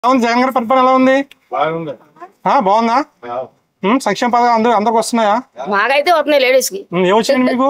ఎలా ఉంది జగన్ గారి పరిపాలన ఎలా ఉంది బాగుంది ఆ, బాగుందా ఉమ్, సంక్షేమ పథకాలు అందరూ అందరికి వస్తున్నాయా మాకైతే వస్తున్నాయి లేడీస్ కి ఉమ్, ఏమొచ్చింది మీకు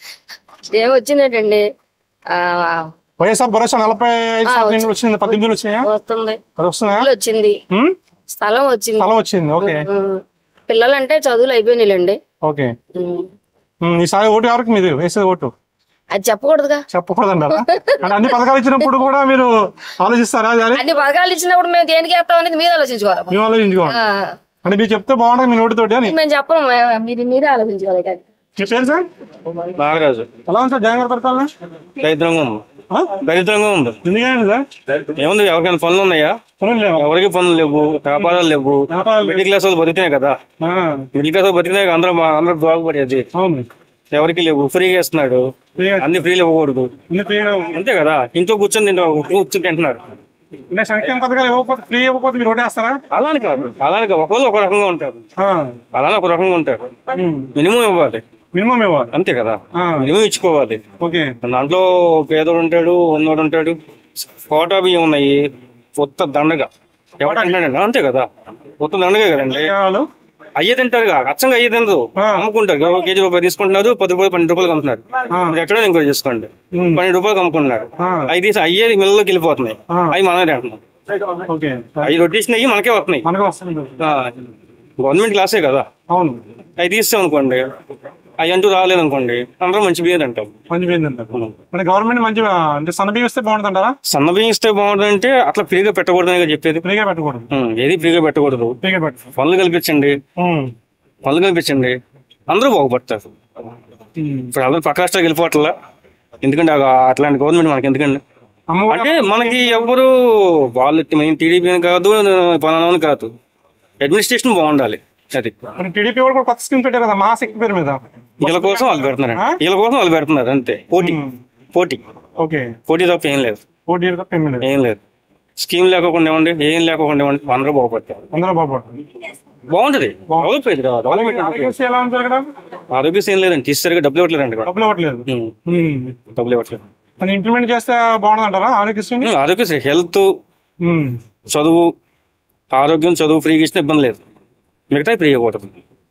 ఏం వచ్చిందంటండి ఆ, వైఎస్ఆర్ భరోసా నలభై ఐదు ఆ, శాతం ఎన్నికలు వచ్చింది పద్దెనిమిది వేలు వచ్చినాయా వస్తుంది అది వస్తున్నాయా ఇల్లు వచ్చింది ఉమ్, స్థలం వచ్చింది స్థలం వచ్చింది ఓకే ఉమ్. పిల్లలంటే చదువులు అయిపోయినాయిలేండి ఓకే ఉమ్. ఉమ్, ఈసారి ఓటు ఎవరికి మీది వేసేది ఓటు అది చెప్పకూడదుగా చెప్పకూడదంటారా అంటే అన్ని పథకాలు ఇచ్చినప్పుడు కూడా మీరు ఆలోచిస్తారా అది అని అన్ని పథకాలు ఇచ్చినప్పుడు మేము దేనికి వేస్తాం అనేది మీరు ఆలోచించుకోవాలి మేము ఆలోచించుకోండి ఆ, అంటే మీరు చెప్తే బాగుంటుంది మీ నోటితోటి అని మేము చెప్పము మే- మీరు మీరే ఆలోచించుకోవాలి కానీ మీ పేరు సార్ నాగరాజు ఎలా ఉంది సార్ జగన్ గారి పరిపాలన దరిద్రంగా ఉంది ఆ? దరిద్రంగా ఉంది ఎందుకండి సార్ ఏముంది ఎవరికైనా పనులు ఉన్నాయా పనులు లేవా? ఎవరికి పనులు లేవు వ్యాపారాలు లేవు వ్యాపారాలు లేవు. మిడిల్ క్లాస్ వాళ్ళు బతికినాయి కదా ఆ, మిడిల్ క్లాస్ వాళ్ళు బతికినాయి కదా, అందరూ మా- అందరూ బాగుపడేది అవును ఎవరికి లేవు ఫ్రీగా ఇస్తున్నాడు ఫ్రీగా- అన్ని ఫ్రీలు ఇవ్వకూడదు ఇన్ని ఫ్రీగా ఉంది. అంతే కదా ఇంట్లో కూర్చొని తింటా కూర్చొని తింటున్నాడు అంటే సంక్షేమ పథకాలు ఇవ్వకపోతే ఫ్రీ ఇవ్వకపోతే మీరు ఓటేస్తారా అలానే కాదు అలానే కాదు ఒకళ్ళు ఒక రకంగా ఉంటారు ఆ, అలానే ఒక రకంగా ఉంటారు ఉమ్, మినిమం ఇవ్వాలి మినిమం ఇవ్వాలి అంతే కదా ఆ, మినిమం ఇచ్చుకోవాలి ఓకే దాంట్లో పేదోడు ఉంటాడు ఉన్నోడు ఉంటాడు కోటా బియ్యం ఉన్నాయి కొత్త దండగా ఎవరు అంటాడండి అంతే కదా కొత్త దండగా కదండి కావాలి అయ్యే తింటారు అచ్చంగా అయ్యే తినరు ఆ. అమ్ముకుంటారు ఒక కేజీ రూపాయలు తీసుకుంటున్నారు పది రూపాయలు పన్నెండు రూపాయలు అమ్ముతున్నారు ఆ. మీరు ఎక్కడో ఎంక్వైరీ చేసుకోండి ఉమ్, పన్నెండు రూపాయలు అమ్ముకుంటున్నారు ఆ, అవి తీసి అయ్యేది మిల్లలోకి వెళ్ళిపోతున్నాయి ఆ. అవి మనమే తింటున్నాం ఓకే అవి రొట్టేసిన అయ్యి మనకే వస్తున్నాయి మనకు వస్తుంది గవర్నమెంట్ క్లాసే కదా అవును అవి తీస్తాం అనుకోండి అవి అంటూ రాలేదు అనుకోండి అందరూ మంచి బియ్యం అంటాం మంచి పోయింది అంటారు అంటే గవర్నమెంట్ మంచి అంటే సన్న బియ్యం ఇస్తే బాగుంటుంది అంటారా సన్న బియ్యం ఇస్తే బాగుంటుందంటే అట్లా ఫ్రీగా పెట్టకూడదని చెప్పేది ఫ్రీగా పెట్టకూడదు ఉం, ఏది ఫ్రీగా పెట్టకూడదు ఫ్రీగా పెట్టు పనులు కల్పించండి ఉమ్, పనులు కల్పించండి అందరూ బాగుపడతారు ఉమ్. ఇప్పుడు అందరూ పక్క రాష్ట్రాలకు వెళ్ళిపోవట్లా ఎందుకంటే ఆ- అట్లాంటి గవర్నమెంట్ మనకి ఎందుకండి అమ్మఒడి అంటే మనకి ఎవరు వాళ్ళు మేము టీడీపీ కాదు పలానా కాదు అడ్మినిస్ట్రేషన్ బాగుండాలి అది మరి టీడీపీ వాళ్ళు కూడా కొత్త స్కీమ్ పెట్టారు కదా మహాశక్తి పేరు మీద వీళ్ళ కోసం వాళ్ళు పెడుతున్నారు ఆ? వీళ్ళ కోసం వాళ్ళు పెడుతున్నారు అంతే పోటీ ఉమ్. పోటీ ఓకే పోటీ తప్ప ఏం లేదు ఓటీ తప్ప ఏమీ లేదు ఏం లేదు స్కీమ్ లేకుండా ఇవ్వండి ఏం లేకుండా ఇవ్వండి అందరూ బాగుపడతారు అందరూ బాగుపడుతుంది బాగుంటది డెవలప్ అయింది కదా, డెవలప్మెంట్ ఉంటుంది. ఆరోగ్యశ్రీ ఎలా ఉంది ఇక్కడ ఆరోగ్యశ్రీ ఏం లేదండి తీసేసరిగా డబ్బులు ఇవ్వట్లేదండి ఇక్కడ. డబ్బులు ఇవ్వట్లేదు ఉం. ఉమ్. డబ్బులు ఇవ్వట్లేదు అది ఇంప్లిమెంట్ చేస్తే బాగుంది అంటారా ఆరోగ్యశ్రీని ఉం, ఆరోగ్యశ్రీ హెల్త్ ఉమ్. చదువు ఆరోగ్యం చదువు ఫ్రీగా ఇచ్చిన ఇబ్బంది లేదు మిగతా ఫ్రీ ఇవ్వకూడదు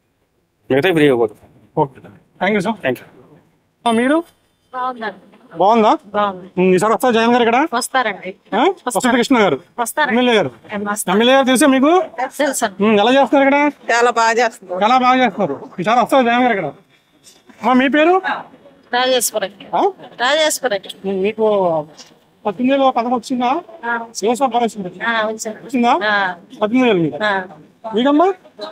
మిగతా ఫ్రీ ఇవ్వకూడదు okay thank you sir thank you ఆ, మీరు బాగుందా ఉమ్, ఈసారి వస్తా జగన్ గారు ఇక్కడ వస్తారండి ఆ? వసంత కృష్ణ గారు వస్తారండి ఎమ్మెల్యే గారు ఎమ్మెల్యే గారు తెలుసా మీకు తెలుసు ఉమ్, ఎలా చేస్తున్నారు ఇక్కడ చాలా బాగా చేస్తున్నారు చాలా బాగా చేస్తున్నారు ఈసారి వస్తారు జగన్ గారు ఇక్కడ అమ్మా మీ పేరు రాజేశ్వరం ఆ? రాజేశ్వరం ఉమ్, మీకు పద్దెనిమిది వేలు పథకం వచ్చిందా వ్యవసాయ పరిస్థితి వచ్చిందా పద్దెనిమిది వేలు మీకు మీకమ్మా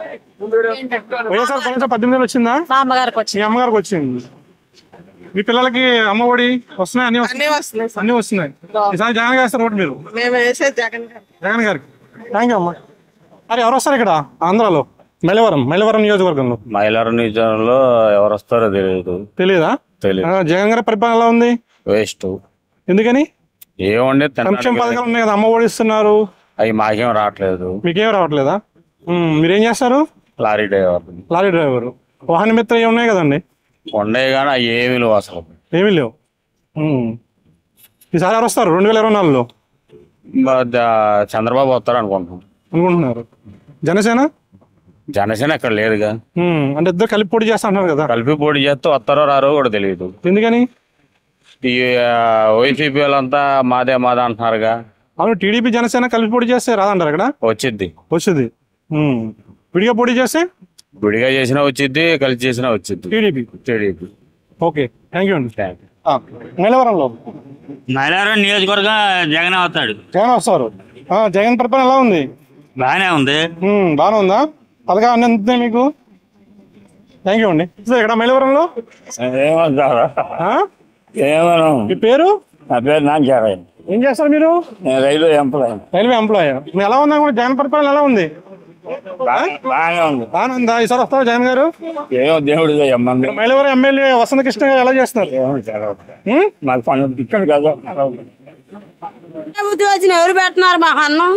వైఎస్ఆర్ పరిస్థితి పద్దెనిమిది వేలు వచ్చిందా మా అమ్మగారికి వచ్చి మీ అమ్మగారికి వచ్చింది మీ పిల్లలకి అమ్మ ఒడి వస్తున్నాయి అన్ని అన్నీ వస్తున్నాయి వస్తున్నాయి సార్ అన్ని వస్తున్నాయి ఈసారి జగన్ గారు వేస్తారు ఓటు మీరు మేము వేసే జగన్ గారు జగన్ గారికి థ్యాంక్ యూ అమ్మా అరే ఎవరు వస్తారు ఇక్కడ ఆంధ్రాలో మైలవరం మైలవరం నియోజకవర్గంలో మైలారం నియోజకవర్గంలో ఎవరు వస్తారో తెలియదు తెలియదా తెలియదు ఆ, జగన్ గారి పరిపాలన ఎలా ఉంది వేస్ట్ ఎందుకని ఏముండే సంక్షేమ పథకాలు ఉన్నాయి కదా అమ్మ ఒడి ఇస్తున్నారు అవి మాకేం రావట్లేదు మీకేం రావట్లేదా ఉమ్, మీరేం చేస్తారు లారీ డ్రైవర్ లారీ డ్రైవర్ వాహన మిత్ర ఏమి ఉన్నాయి కదండి ఉండే కానీ అవి ఏమి లేవు అసలు ఏమీ లేవు ఉమ్. ఈసారి ఎవరు వస్తారు రెండు వేల ఇరవై నాలుగులో మా ద- చంద్రబాబు వస్తారు అనుకుంటున్నాం అనుకుంటున్నారు జనసేన జనసేన ఇక్కడ లేదుగా ఉమ్, అంటే ఇద్దరు కలిపి పోటీ చేస్తా అంటున్నారు కదా కలిపి పోటీ చేస్తే వస్తారో రారో కూడా తెలియదు ఎందుకని ఈ వైసీపీ వాళ్ళంతా మాదే మాదే అంటున్నారుగా అవును టీడీపీ జనసేన కలిపి పోటీ చేస్తే రాదంటారు ఇక్కడ వచ్చిద్ది వచ్చింది ఉమ్. విడిగా పోటీ చేస్తే విడిగా చేసినా వచ్చిద్ది కలిసి చేసినా వచ్చిద్ది TDP TDP okay thank you అండి థ్యాంక్ ఆ, మైలవరంలో మైలారం నియోజకవర్గం జగన్ అవుతాడు జగన్ వస్తారు ఆ, జగన్ పరిపాలన ఎలా ఉంది బాగానే ఉంది ఉమ్, బాగానే ఉందా పథకాలు అన్ని అందుతున్నాయి మీకు థ్యాంక్ యూ అండి సో ఇక్కడ మైలవరంలో ఏమంటారు ఆ? ఏమను మీ పేరు నా పేరు నాంచారాయణ ఏం చేస్తారు మీరు నేను రైల్వే ఎంప్లాయ్ రైల్వే ఎంప్లాయ్ మీ ఎలా ఉందా కూడా జగన్ పరిపాలన ఎలా ఉంది బాగానే ఉంది బాగానే ఉందా ఈసారి వస్తారా జగన్ గారు ఏమో దేవుడు ఎమ్మంది మైలవరం ఎమ్మెల్యే వసంత కృష్ణ గారు ఎలా చేస్తున్నారు ఉమ్? మాకు పని ఇక్కడ కదా ఉద్యోగం ఎవరు పెడుతున్నారు మాకు అన్నం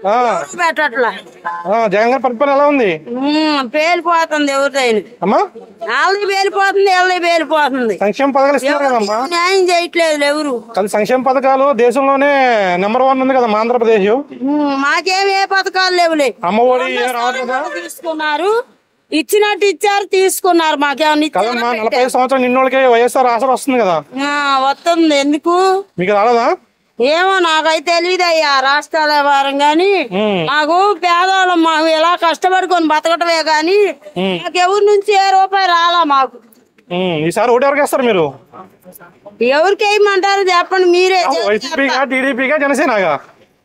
ఆ, పెట్టట్లా ఆ, జగన్ గారి పరిపాలన ఎలా ఉంది ఉమ్, పేలిపోతుంది ఎవరిదైనా అమ్మా వాళ్ళది పేలిపోతుంది ఎవరి పేలిపోతుంది సంక్షేమ పథకాలు ఇస్తున్నారు కదమ్మా న్యాయం చేయట్లేదు ఎవరు అది సంక్షేమ పథకాలు దేశంలోనే నెంబర్ వన్ ఉంది కదా ఆంధ్రప్రదేశ్ ఉమ్, మాకేం ఏ పథకాలు లేవులే అమ్మ ఒడి ఏం రావట్లేదా తీసుకున్నారు ఇచ్చినట్టు ఇచ్చారు తీసుకున్నారు మాకేమన్నా కదమ్మా ఇచ్చారా నలభై ఐదు సంవత్సరాలు నిన్నోళ్ళకి వైఎస్ఆర్ ఆసరా వస్తుంది కదా ఆ, వస్తుంది ఎందుకు మీకు రాలేదా ఏమో నాకైతే తెలియదయ్యా రాష్ట్రాల వారం గాని ఉమ్. నాకు పేదవాళ్ళం మాకు ఎలా కష్టపడుకొని బతకటమే గాని మాకు ఎవరి నుంచి ఏ రూపాయి రాలా మాకు ఉమ్, ఈసారి ఓటు ఎవరికి వేస్తారు మీరు ఎవరికి వేయమంటారు చెప్పండి మీరే వైసీపీగా టీడీపీగా జనసేనగా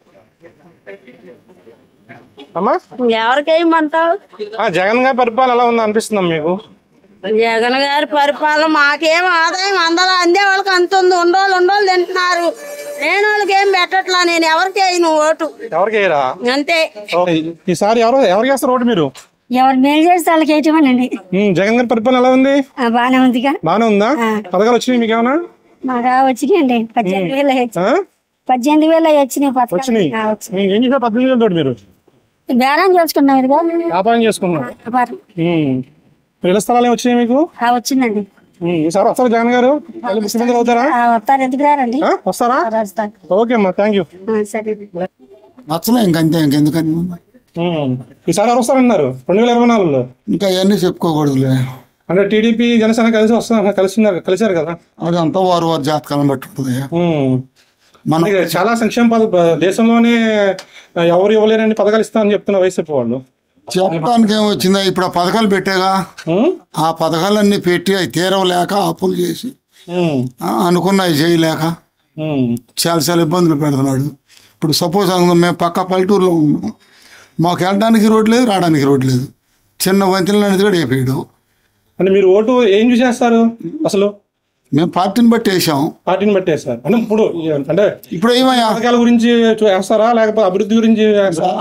అమ్మా ఎవరికి వేయమంటావు ఆ, జగన్ గారి పరిపాలన ఎలా ఉంది అనిపిస్తుందా మీకు జగన్ గారి పరిపాలన మాకేం ఆదాయం అందరూ అందే వాళ్ళకి అంత ఉంది ఉండోళ్ళు ఉండోళ్ళు తింటున్నారు లేని వాళ్ళకి ఏం పెట్టట్లా నేను ఎవరికి వేయను ఓటు ఎవరికి వేయరా అంతే ఓ, ఈసారి ఎవరు ఎవరికి వేస్తారు ఓటు మీరు ఎవరు మేలు చేస్తే వాళ్ళకి వేయటమేనండి ఉమ్, జగన్ గారి పరిపాలన ఎలా ఉంది ఆ, బాగానే ఉందిగా బాగానే ఉందా పథకాలు వచ్చినాయి మీకు ఏమైనా మాకు వచ్చినాయండి పద్దెనిమిది వేలు వచ్చి- ఆ? పద్దెనిమిది వేలు వచ్చినాయి పథకాలు వచ్చినాయి ఆ, వచ్చి- ఉమ్, ఏం చేశారు పద్దెనిమిది వేలు తోటి మీరు బేరం చేసుకున్నాం ఇదిగో వ్యాపారం చేసుకున్నాం వ్యాపారం. ఉమ్. ఇళ్ల స్థలాలు ఏమి వచ్చినాయి మీకు ఆ, వచ్చిందండి ఉమ్, ఈసారి వస్తారా జగన్ గారు మళ్ళీ ముఖ్యమంత్రి అవుతారా ఆ, వస్తారు ఎందుకు రారండి ఆ? వస్తారా ఆ, రాజస్థాన్ ఓకే అమ్మా థ్యాంక్ యూ ఆ, సరే నచ్చలే ఇంకంతే ఇంకెందుకని ఉమ్. ఈసారి ఎవరు వస్తారన్నారు రెండు వేల ఇరవై నాలుగులో ఇంకా అవన్నీ చెప్పుకోకూడదులే అంటే టీడీపీ జనసేన కలిసి వస్తున్నారు కలిసినారు కలిసారు కదా అదంతా వారు వారి జాతకాలను బట్టి ఉంటుంది ఉమ్. మనం అందుకే చాలా సంక్షేమ పథ దేశంలోనే ఎవరు ఇవ్వలేరని పథకాలు ఇస్తామని చెప్తున్న వైసీపీ వాళ్ళు చెప్పడానికి ఏమొచ్చిందా ఇప్పుడు ఆ పథకాలు పెట్టాగా ఉమ్? ఆ పథకాలన్నీ పెట్టి అవి తీరవలేక అప్పులు చేసి ఉమ్. ఆ, అనుకున్నవి చేయలేక ఉమ్. చాలా చాలా ఇబ్బందులు పెడుతున్నాడు ఇప్పుడు సపోజ్ అనుకుందాం మేము పక్క పల్లెటూరులో ఉన్నాం మాకు వెళ్ళడానికి రోడ్ లేదు రావడానికి రోడ్ లేదు చిన్న వంతెనలు అనేది కూడా వేపేయడు అంటే మీరు ఓటు ఏం చూసేస్తారు అసలు మేము పార్టీని బట్టి వేసాం పార్టీని బట్టి వేస్తారు అంటే ఇప్పుడు ఈ- అంటే ఇప్పుడు ఏమయ్యా పథకాల గురించి చూ- వేస్తారా లేకపోతే అభివృద్ధి గురించి వేస్తారా?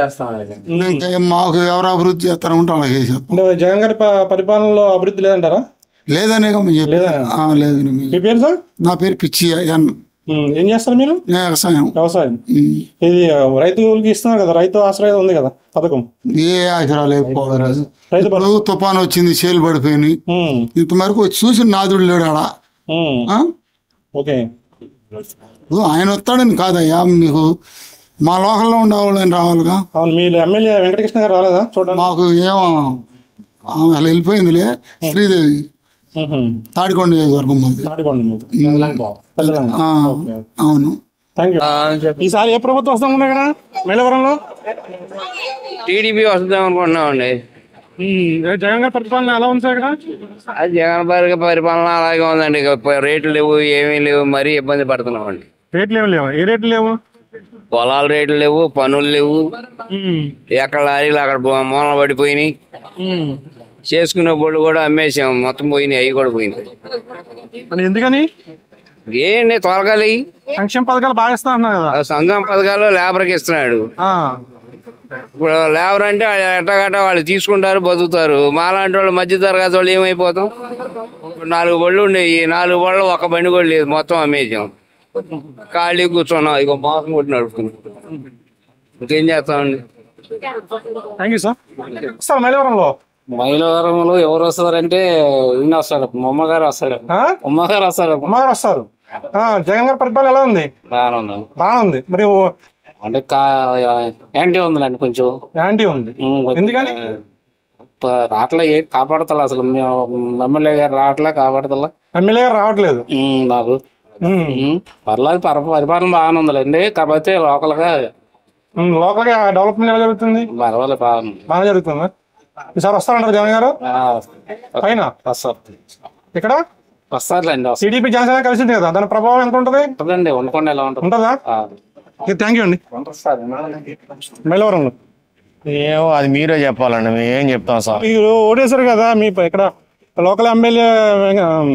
ఇంకా ఏం మాకు ఎవరు అభివృద్ధి చేస్తారో ఉంటే అలాగే చేసాం అంటే జగన్ గారి ప- పరిపాలనలో అభివృద్ధి లేదంటారా లేదనే మేము చెప్పేది. లేదా? ఆ, లేదు మేము మీ పేరు సార్ నా పేరు పిచ్చి ఎన్ ఉమ్. ఏం చేస్తారు మీరు నేను వ్యవసాయం వ్యవసాయం ఉమ్. ఇది ఆ, రైతులకి ఇస్తున్నారు కదా రైతు ఆశ్రయం ఉంది కదా పథకం ఏ ఆచరాలు అయిపోలేదు రైతు ఇప్పుడు తుఫాను వచ్చింది చేలు పడిపోయినాయి ఉమ్. ఇంతవరకు వచ్చి చూసి నాదుడు లేడు ఆడ ఉమ్. ఆ? ఓకే ఇప్పుడు ఆయన వస్తాడని కాదయ్యా మీకు మా లోకల్లో ఉండేవాళ్ళని రావాలిగా అవును మీ ఎమ్మెల్యే వెంకటకృష్ణ గారు రాలేదా చూడండి మాకు ఏమో ఆమె అలా వెళ్ళిపోయిందిలే శ్రీదేవి తాడికొండ నియోజకవర్గం మాది నాటికోండి మీరు. పెద్దలంగా. ఆ, అవును థ్యాంక్ యూ ఈసారి ఏ ప్రభుత్వం వస్తాం ఉంది ఇక్కడ మేలవరంలో టీడీపీ వస్తుందాం అనుకుంటున్నామండి ఉమ్. ఏ జగన్ గారి పరిపాలన ఎలా ఉంది సార్ ఇక్కడ అది జగన్ గారి పరిపాలన అలాగే ఉందండి ఇక ప- రేట్లు లేవు ఏమీ లేవు మరీ ఇబ్బంది పడుతున్నామండి రేట్లు ఏమి లేవు ఏ రేట్లు లేవు పొలాల రేట్లు లేవు పనులు లేవు ఉమ్. ఎక్కడ లారీలు అక్కడ బో- మూలన పడిపోయినాయి ఉమ్. చేసుకునే బొడ్డు కూడా అమ్మేసాం మొత్తం పోయినాయి అవి కూడా పోయినాయి మరి ఎందుకని ఏంటి తొలగాలి సంక్షేమ పథకాలు బాగా ఇస్తా అన్నారు కదా సంఘం పథకాలు లేబర్కి ఇస్తున్నాడు ఆ. ఇప్పుడు లేబర్ అంటే ఎట్టగట్ట వాళ్ళు తీసుకుంటారు బతుకుతారు మాలాంటి వాళ్ళు మధ్య తరగతి వాళ్ళు ఏమైపోతాం ఇప్పుడు నాలుగు బళ్ళు ఉండేవి నాలుగు బళ్ళు ఒక బండి కూడా లేదు మొత్తం అమ్మేసాం ఖాళీ కూర్చున్నాం ఇక మోసం కొట్టి నడుపుతున్నాం ఇంకేం చేస్తామండి థ్యాంక్ యూ సార్ సార్ మేలవరంలో మైలవరంలో ఎవరు వస్తారంటే ఈయన వస్తాడు మా గారు వస్తాడు ఆ? అమ్మ గారు వస్తాడు అమ్మగారు వస్తారు ఆ, జగన్ గారి పరిపాలన ఎలా ఉంది బాగానే ఉంది బాగా ఉంది మరి ఓ- అంటే కా యాంటీ ఉందండి కొంచెం యాంటీ ఉంది ఉమ్, కొంచెం, ఎందుకని? ప- రావట్లే ఏ కాపాడతలే అసలు మేము ఎమ్మెల్యే గారు రావట్లే కాపాడతలే ఎమ్మెల్యే గారు రావట్లేదు ఉమ్, నాకు ఉమ్. ఉమ్, పర్లేదు పర పరిపాలన బాగానే ఉందిలేండి కాకపోతే లోకల్ గా ఉమ్, లోకల్ గా డెవలప్మెంట్ ఎలా జరుగుతుంది పర్వాలేదు బాగానే ఉంది. బాగా జరుగుతుందా ఈసారి వస్తారంటారు జగన్ గారు ఆ, పైన వస్తారు ఇక్కడ వస్తారులేండి వస్తారు టీడీపీ జనసేన కలిసింది కదా దాని ప్రభావం ఎంత ఉంటుంది ఉంటుందండి వండుకోండి ఎలా ఉంటుంది ఉంటుందా ఆ, థ్యాంక్ యూ అండి మేలవరంలో ఏమో అది మీరే చెప్పాలండి మేము ఏం చెప్తాం సార్ మీరు ఓటేశారు కదా మీ ప- ఇక్కడ లోకల్ ఎమ్మెల్యే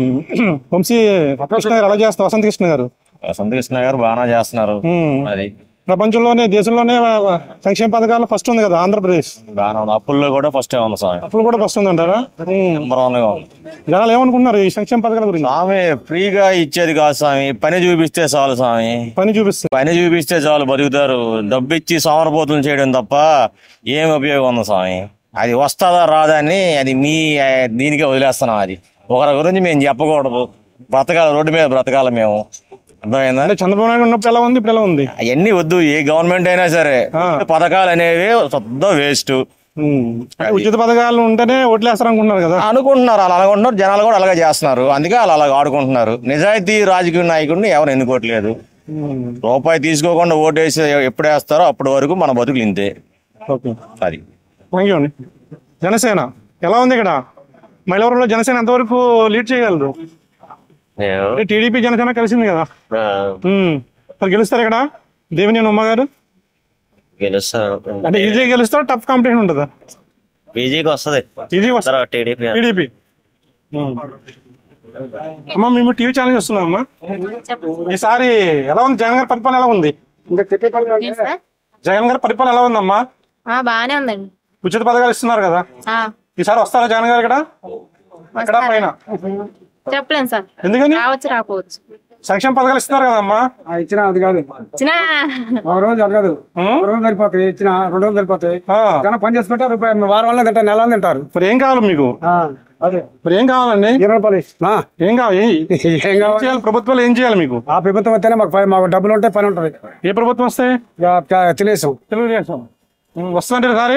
వంశీ కృష్ణ గారు అలా చేస్తారు వసంత కృష్ణ గారు వసంత కృష్ణ గారు బాగా చేస్తున్నారు ఉమ్. అది ప్రపంచంలోనే దేశంలోనే సంక్షేమ పథకాలు ఫస్ట్ ఉంది కదా ఆంధ్రప్రదేశ్ బాగానే ఉంది అప్పుల్లో కూడా ఫస్ట్ ఉంది స్వామి అప్పుడు కూడా ఫస్ట్ ఉంది అంటారా నెంబర్ వన్ గా ఉంది జనాలు ఏమనుకుంటున్నారు ఈ సంక్షేమ పథకాల గురించి స్వామి ఫ్రీగా ఇచ్చేది కాదు స్వామి పని చూపిస్తే చాలు స్వామి పని చూపిస్తుంది పని చూపిస్తే చాలు బతుకుతారు డబ్బు ఇచ్చి సోమరపోతులు చేయడం తప్ప ఏం ఉపయోగం ఉంది స్వామి అది వస్తుందా రాదా అని అది మీ ఆ, దీనికే వదిలేస్తున్నాం అది ఒకరి గురించి మేము చెప్పకూడదు బ్రతకాలి రోడ్డు మీద బ్రతకాలి మేము అర్థమైందా అంటే చంద్రబాబు నాయుడు ఉన్నప్పుడు ఎలా ఉంది ఇప్పుడు ఎలా ఉంది అవన్నీ వద్దు ఏ గవర్నమెంట్ అయినా సరే పథకాలు అనేవి శుద్ధ వేస్ట్ అంటే ఉచిత పథకాలు ఉంటేనే ఓట్లేస్తారు అనుకుంటున్నారు కదా అనుకుంటున్నారు అలా అనుకుంటున్నారు జనాలు కూడా అలాగే చేస్తున్నారు అందుకే అలా అలాగ ఆడుకుంటున్నారు నిజాయితీ రాజకీయ నాయకుడిని ఎవరు ఎన్నుకోవట్లేదు రూపాయి తీసుకోకుండా ఓటేసి ఎప్పుడు వేస్తారో అప్పటి వరకు మన బతుకులు ఇంతే ఓకే అది థ్యాంక్ యూ అండి జనసేన ఎలా ఉంది ఇక్కడ మైలవరంలో జనసేన ఎంతవరకు లీడ్ చేయగలరు అంటే టీడీపీ జనసేన కలిసింది కదా ఉమ్. మరి గెలుస్తారు ఇక్కడ దేవినేని ఉమ్మ గారు గెలుస్తారు అంటే ఈజీ గెలుస్తారా టఫ్ కాంపిటీషన్ ఉంటుందా బీజేపీ వస్తుంది ఈజీ వస్తుంది టీడీపీ టీడీపీ అమ్మా మేము టీవీ ఛానల్ చూస్తున్నాం అమ్మా ఈసారి ఎలా ఉంది జగన్ గారి పరిపాలన ఎలా ఉంది ఇంకా చెప్పే పరిపాలన జగన్ గారి పరిపాలన ఎలా ఉందమ్మా బాగానే ఉందండి ఉచిత పథకాలు ఇస్తున్నారు కదా ఆ, ఈసారి వస్తారా జగన్ గారు ఇక్కడ ఇక్కడ పైన చెప్పలేను సార్ ఎందుకని రావచ్చు రాకపోవచ్చు సంక్షేమ పథకాలు ఇస్తున్నారు కదమ్మా ఇచ్చిన అది కాదు చిన్న ఒక రోజు జరగదు ఒక రోజు సరిపోతాయి ఇచ్చిన రెండు రోజులు సరిపోతాయి జనం పని చేసుకుంటే రూపాయి వారం వల్ల తింటారు నెల వల్ల తింటారు మరి ఏం కావాలి మీకు అదే మరి ఏం కావాలండి ఇరవై రూపాయలు నా ఏం కావాలి ఏం ఏం కావాలి చేయాలి ప్రభుత్వాలు ఏం చేయాలి మీకు ఆ ప్రభుత్వం వస్తేనే మాకు పని- మాకు డబ్బులు ఉంటే పని ఉంటది ఏ ప్రభుత్వం వస్తే తెలుగుదేశం తెలుగుదేశం ఉమ్, వస్తుందంటే సారి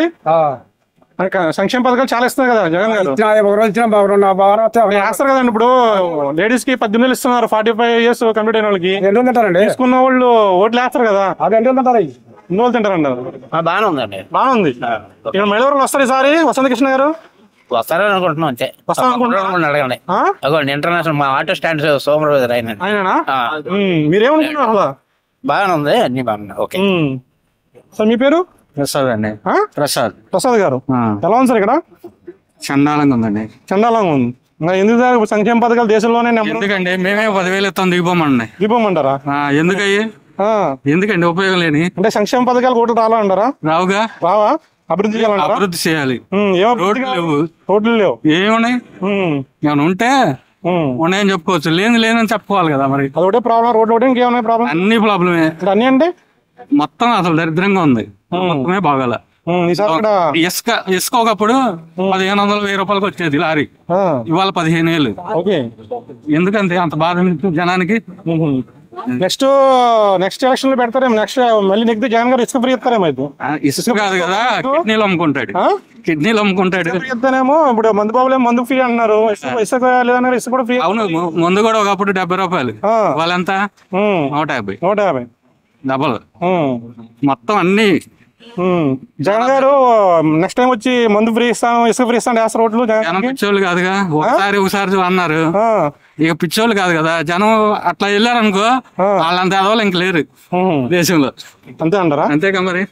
సంక్షేమ పథకాలు చాలా ఇస్తున్నారు కదా జగన్ గారు ఇచ్చిన ఒక రోజు ఇచ్చిన బాగా రెండు వారం వస్తే మరి వేస్తారు కదండి ఇప్పుడు లేడీస్ కి పద్దెనిమిది వేలు ఇస్తున్నారు ఫార్టీ ఫైవ్ ఇయర్స్ కంప్లీట్ అయిన వాళ్ళకి ఎన్ని రోజులు తింటారండి తీసుకున్న వాళ్ళు ఓట్లు వేస్తారు కదా అది ఎన్ని రోజులు తింటారు అవి? ఎన్ని రోజులు తింటారండి బాగానే ఉందండి బాగుంది ఇక్కడ మైలవరంలో వస్తారు ఈసారి వసంత కృష్ణ గారు వస్తారని అనుకుంటున్నాం అంతే వస్తాను అనుకుంటున్నారా? అడగండి ఆ? అగోండి ఇంటర్నేషనల్ మా ఆటో స్టాండ్ సోమరాజు ఆయన ఆయననా ఉమ్, మీరేమనుకుంటున్నారు అసలు బాగానే ఉంది అన్ని బాగున్నాయి ఓకే ఉమ్. సార్ మీ పేరు ప్రసాద్ అండి ఆ? ప్రసాద్ ప్రసాద్ గారు ఎలా ఉంది సార్ ఇక్కడ చండాలంగా ఉందండి చండాలంగా ఉంది మరి ఎందుకు సార్ సంక్షేమ పథకాలు దేశంలోనే నెంబర్ ఎందుకండి మేమే పదివేలు ఇస్తాం దిగిపోమండి దీపమంటారా ఎందుకయ్యి ఎందుకండి ఉపయోగం లేని అంటే సంక్షేమ పథకాలు ఓట్లు రావాలంటారా రావుగా రావా అభివృద్ధి చేయాలంటారా అభివృద్ధి చేయాలి ఉమ్, ఏం అభివృద్ధి రోడ్లు కావాలి? లేవు రోడ్లు లేవు ఏమున్నాయి ఏమైనా ఉంటే ఉన్నాయని చెప్పుకోవచ్చు లేని లేదని చెప్పుకోవాలి కదా మరి అదొకటే ప్రాబ్లం రోడ్లు ఒకటే ఇంకేమైనా ప్రాబ్లం అన్ని ప్రాబ్లమే అన్ని అంటే మొత్తం అసలు దరిద్రంగా ఉంది మొత్తమే బాగాల ఈసారి ఇక్కడ ఇసుక ఇసుక ఒకప్పుడు పదిహేను వందల వెయ్యి రూపాయలకి వచ్చేది లారీ ఇవాళ పదిహేను వేలు ఓకే ఎందుకంటే అంత బాధ అనిపిస్తుంది జనానికి నెక్స్ట్ నెక్స్ట్ ఎలక్షన్ లో పెడతారేమో నెక్స్ట్ మళ్ళీ నెక్స్ట్ జగన్ గారు ఇసుక ఫ్రీ ఇస్తారేమో అయితే ఆ, ఇసుక కాదు కదా కిడ్నీలు అమ్ముకుంటాడు కిడ్నీలు అమ్ముకుంటాడు ఫ్రీ ఇస్తానేమో ఇప్పుడు మందు బాబులే మందు ఫ్రీ అన్నారు ఇసుక ఇసుక లేదన్నారు ఇసుక కూడా ఫ్రీ అవును ము- ముందు కూడా ఒకప్పుడు డెబ్బై రూపాయలు వాళ్ళెంత నూట యాభై నూట యాభై డబల్ మొత్తం అన్ని జగన్ గారు నెక్స్ట్ టైం వచ్చి మందు ఫ్రీ ఇస్తాను ఇసుక ఫ్రీ ఇస్తాను వేస్తారు రోడ్లు జగన్ జనం పిచ్చోళ్ళు కాదుగా ఒకసారి ఒకసారి అన్నారు ఇక పిచ్చోళ్ళు కాదు కదా జనం అట్లా వెళ్ళారనుకో వాళ్ళంత ఎదవాళ్ళు ఇంక లేరు దేశంలో అంతే అంటారా అంతేగా మరి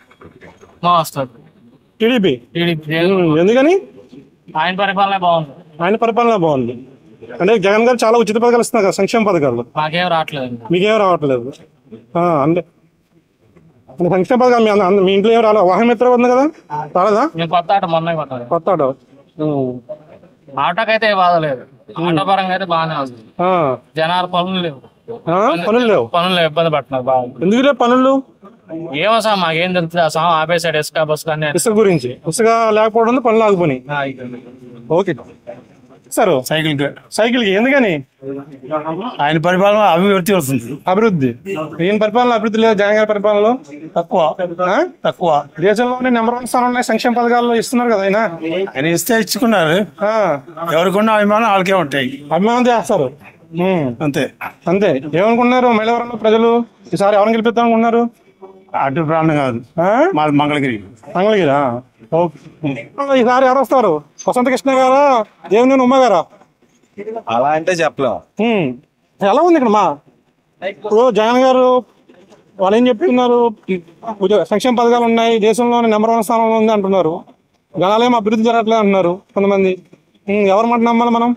టీడీపీ ఎందుకని ఆయన పరిపాలన బాగుంది ఆయన పరిపాలన బాగుంది అంటే జగన్ గారు చాలా ఉచిత పథకాలు ఇస్తున్నారు కదా సంక్షేమ పథకాలు మాకేం రావట్లేదు మీకేం రావట్లేదు ఆ, అంటే అంటే సంక్షేమ పథకాలు మీ అంద- మీ ఇంట్లో ఏం రాలేదు వాహన మిత్ర ఉంది కదా రాలేదా మేము కొత్త ఆట మొన్న కొత్తది కొత్త ఆటో ఆటోకి అయితే ఏ బాధ లేదు ఆటో పరంగా అయితే బాగానే ఉంది ఆ, జనాలు పనులు లేవు ఆ, పనులు లేవు పనులు లేవు, ఇబ్బంది పడుతున్నారు బాగుంది ఎందుకు లేవు పనులు ఏమో సార్ మాకేం తెలుస్తుంది ఆ సాం ఆపేసాడు ఇసుక బస్సు అన్ని ఇసుక గురించి ఇసుక లేకపోవడం వల్ల పనులు ఆగిపోయినాయి ఓకే సార్ సైకిల్ సైకిల్ కి ఎందుకని ఆయన పరిపాలన అభివృద్ధి వస్తుంది అభివృద్ధి ఈయన పరిపాలన అభివృద్ధి లేదు జగన్ గారి పరిపాలనలో తక్కువ తక్కువ దేశంలోనే నెంబర్ వన్ స్థానం ఉన్నాయి సంక్షేమ పథకాలు ఇస్తున్నారు కదా ఆయన ఆయన ఇస్తే ఇచ్చుకున్నారు ఆ, ఎవరికున్న అభిమానం వాళ్ళకే ఉంటాయి అభిమానం చేస్తారు ఉమ్, అంతే అంతే ఏమనుకున్నారు మైలవరంలో ప్రజలు ఈసారి ఎవరిని గెలిపిద్దాం అనుకున్నారు అటు ప్రాంతం కాదు మాది మంగళగిరి మంగళగిరా ఓకే ఈసారి ఎవరు వస్తారు వసంత కృష్ణ గారా దేవినేని ఉమ్మ గారా అలా అంటే చెప్పలేం ఉమ్, ఎలా ఉంది ఇక్కడ మా ఇప్పుడు జగన్ గారు వాళ్ళు ఏం చెప్తున్నారు ఉద్యోగ- సంక్షేమ పథకాలు ఉన్నాయి దేశంలోనే నెంబర్ వన్ స్థానంలో ఉంది అంటున్నారు జనాలేం అభివృద్ధి జరగట్లేదు అంటున్నారు కొంతమంది ఉమ్, ఎవరి మాట నమ్మాలి మనం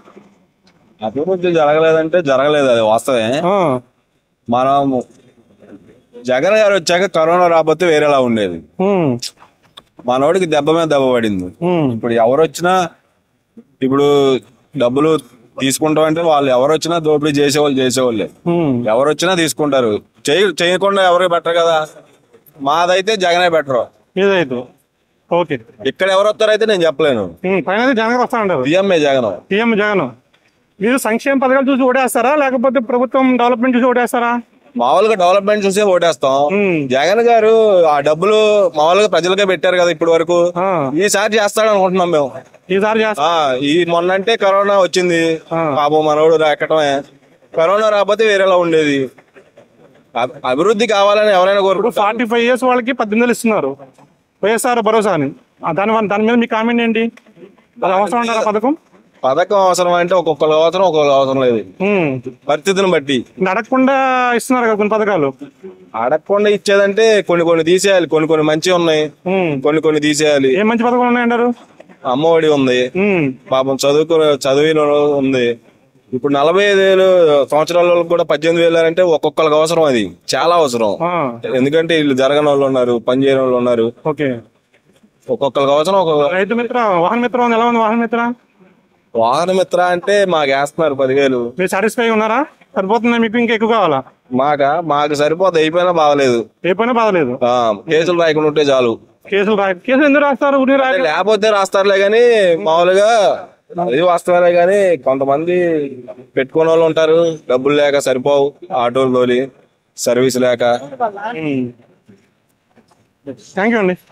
అభివృద్ధి జరగలేదంటే జరగలేదు అది వాస్తవే మనం జగన్ గారు వచ్చాక కరోనా రాకపోతే వేరేలా ఉండేది మనోడికి దెబ్బ మీద దెబ్బ పడింది ఇప్పుడు ఎవరు వచ్చినా ఇప్పుడు డబ్బులు తీసుకుంటాం అంటే వాళ్ళు ఎవరు వచ్చినా దోపిడీ చేసేవాళ్ళు చేసేవాళ్ళే ఎవరు వచ్చినా తీసుకుంటారు చేయ చేయకుండా ఎవరు బెటర్ కదా మాదైతే జగనే బెటర్ ఇదైతే ఓకే ఇక్కడ ఎవరు వస్తారైతే నేను చెప్పలేను పైన అయితే జగన్ గారు వస్తానంటారు సీఎంఏ జగన్ సీఎం జగన్ మీరు సంక్షేమ పథకాలు చూసి ఓటేస్తారా లేకపోతే ప్రభుత్వం డెవలప్మెంట్ చూసి ఓటేస్తారా మామూలుగా డెవలప్మెంట్ చూసే ఓటేస్తాం జగన్ గారు ఆ డబ్బులు మామూలుగా ప్రజలకే పెట్టారు కదా ఇప్పటి వరకు ఈసారి చేస్తాడు అనుకుంటున్నాం మేము ఈసారి ఆ, ఈ మొన్న అంటే కరోనా వచ్చింది పాపం మనోడు రాకటమే కరోనా రాకపోతే వేరేలా ఉండేది అభి- అభివృద్ధి కావాలని ఎవరైనా కోరుకుంటారు ఫార్టీ ఫైవ్ ఇయర్స్ వాళ్ళకి పద్దెనిమిది వేలు ఇస్తున్నారు వైఎస్ఆర్ భరోసా అని ఆ దాని వల్ల- దాని మీద మీ కామెంట్ ఏంటి అది అవసరం అంటారా పథకం పథకం అవసరం అంటే ఒక్కొక్కరు అవసరం ఒక్కొక్కరు అవసరం లేదు పరిస్థితిని బట్టి అడగకుండా ఇస్తున్నారు కదా కొన్ని పథకాలు అడగకుండా ఇచ్చేదంటే కొన్ని కొన్ని తీసేయాలి కొన్ని కొన్ని మంచివి ఉన్నాయి కొన్ని కొన్ని తీసేయాలి ఏం మంచి పథకాలు ఉన్నాయంటారు అమ్మఒడి ఉంది పాపం చదువుకు చదివిన ఉంది ఇప్పుడు నలభై ఐదు వేలు సంవత్సరాల వాళ్ళకి కూడా పద్దెనిమిది వేలు అంటే ఒక్కొక్కరికి అవసరం అది చాలా అవసరం ఎందుకంటే వీళ్ళు జరగని వాళ్ళు ఉన్నారు పని చేయని వాళ్ళు ఉన్నారు ఓకే ఒక్కొక్కరికి అవసరం ఒక్కొక్క రైతు మిత్ర వాహన మిత్ర ఉంది ఎలా ఉంది వాహన మిత్ర వాహన మిత్ర అంటే మాకు వేస్తున్నారు పదివేలు మీరు సాటిస్ఫై ఉన్నారా సరిపోతుందా మీకు ఇంకా ఎక్కువ కావాలా మాక మాకు సరిపోతే అయిపోయినా బాగలేదు ఏ పైన బాధలేదు ఆ, కేసులు రాయకుండా ఉంటే చాలు కేసులు రా కేసులు ఎందుకు రాస్తారు ఊరి రాయ అంటే లేకపోతే రాస్తారులే గాని మామూలుగా అది వాస్తవాలే గాని కొంతమంది పెట్టుకునే వాళ్ళు ఉంటారు డబ్బులు లేక సరిపోవు ఆటోలు తోలి సర్వీస్ లేక థ్యాంక్ యూ అండి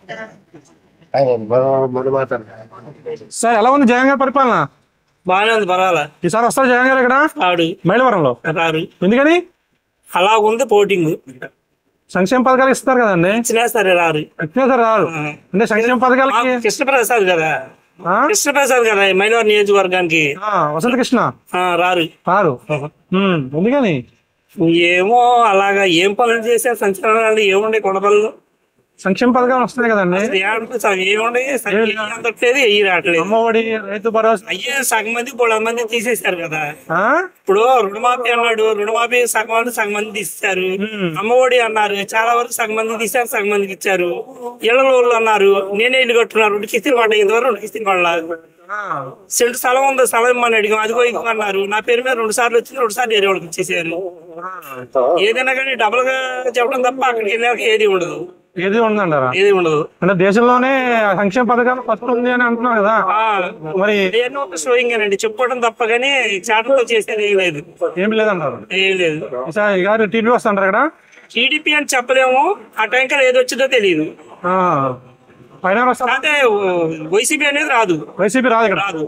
సార్ ఎలా ఉంది జగన్ గారి పరిపాలన బాగానే ఉంది పర్వాలా ఈసారి వస్తారు జగన్ గారు ఇక్కడ ఆడు మైలవరంలో రారు ఎందుకని అలా ఉంది పోటింగ్ సంక్షేమ పథకాలు ఇస్తారు కదండి ఇచ్చినా సరే రారు ఇచ్చినా సరే రారు అంటే సంక్షేమ పథకాలకి కృష్ణప్రసాద్ కదా కృష్ణప్రసాద్ కదా ఈ మైనవర్ నియోజకవర్గానికి వసంత కృష్ణ ఆ, రారు రారు ఉమ్, ఎందుకని ఏమో అలాగా ఏం పనులు చేశారు సంచలనాలు ఏముండే కొడపల్లు సంక్షేమ పథకాలు వస్తున్నాయి కదండి ఏముండే అందట్లేదు ఎయ్యి రావట్లేదు అమ్మఒడి రైతు భరోసా అయ్యే సగం మంది బోళ్ళ మంది తీసేశారు కదా ఆ? ఇప్పుడు రుణమాఫీ అన్నాడు రుణమాఫీ సగం వాళ్ళు సగం మంది తీస్తారు అమ్మఒడి అన్నారు చాలా వరకు సగం మంది తీశారు సగం మందికి ఇచ్చారు ఇళ్ళ వాళ్ళు అన్నారు నేనే ఇల్లు కట్టున్నారు రెండు కిస్తీలు పడ్డాయి ఇంతవరకు రెండు కిస్తీలు పడలా సెంటు స్థలం ఉంది స్థలం ఇమ్మని అడిగాం అదిగో ఇదిగో అన్నారు నా పేరు మీద రెండు సార్లు వచ్చింది రెండు సార్లు ఏరే వాళ్ళకి ఇచ్చేసారు ఏదైనా కానీ డబుల్ గా చెప్పడం తప్ప అక్కడికి వెళ్ళాక ఏది ఉండదు ఏది ఉందంటారా ఏది ఉండదు అంటే దేశంలోనే సంక్షేమ పథకాలు ఫస్ట్ ఉంది అని అంటున్నారు కదా మరి షోయింగ్ అండి చెప్పుకోవడం తప్ప కానీ చాటతో చేసేది ఏం లేదు ఏమి లేదంటారు ఏం లేదు ఈసారి ఈ గారు టీడీ వస్తుంటారు ఇక్కడ టీడీపీ అని చెప్పలేము ఆ టైంకర్ ఏది వచ్చిందో తెలియదు ఆ. పైన వస్తారు అంటే వైసీపీ అనేది రాదు వైసీపీ రాదు ఇక్కడ రాదు